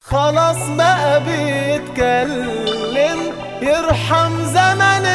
خلاص بقى بيتكلم يرحم زمن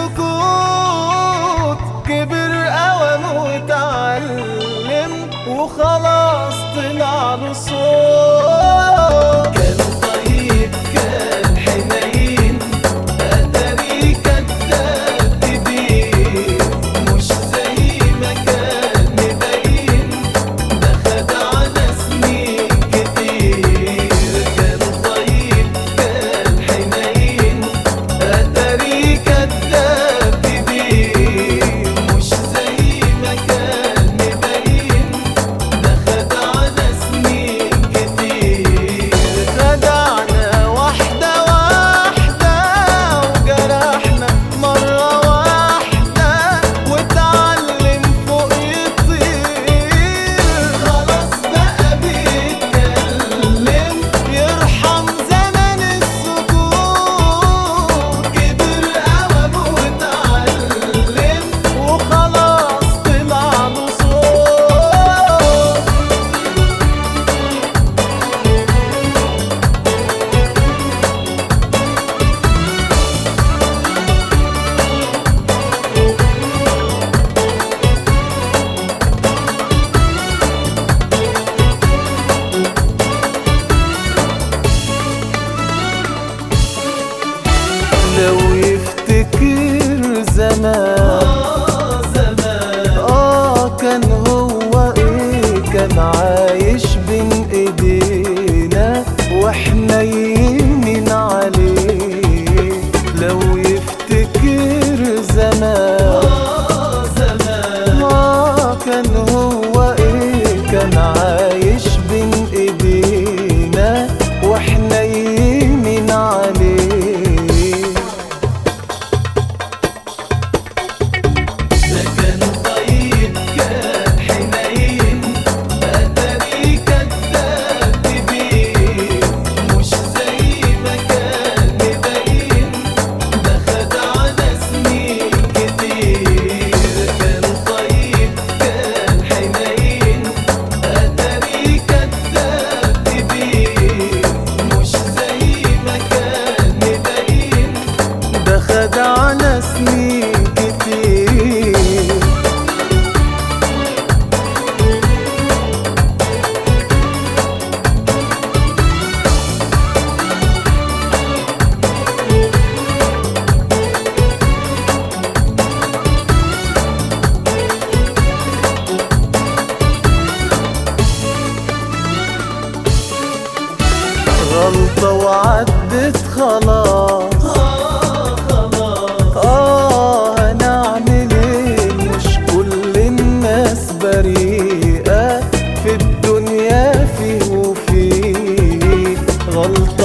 السكوت كبر قوم واتعلم وخلاص طلع له صوت كان طيب كان حنين اتاري كداب كبير مش زي ما كان مبين ده خدعنا سنين كتير كان طيب كان حنين اتاري كداب كبير مش زي ما كان مبين ده خدعنا سنين كتير خدعنا واحدة واحدة وجرحنا مرة واحدة واتعلم فوق يطير خلاص بقى بيتكلم يرحم زمن السكوت كبر قوم واتعلم وخلاص طلع له صوت لو يفتكر زمان اه كان هو ايه كان عايش بين ايدينا واحنا يمين عليه لو يفتكر زمان آه كان هو ايه كان عايش بين ايدينا واحنا يمين عليه ده كان طيب كان حنين أتاري كداب كبير مش زي ما كان مبين ده خدعنا سنين كتير كان طيب كان حنين أتاري كداب كبير مش زي ما كان مبين ده خدعنا سنين كتير غلطة وعدت خلاص آه هنعمل ايه مش كل الناس بريئة في الدنيا فيه وفيه غلطة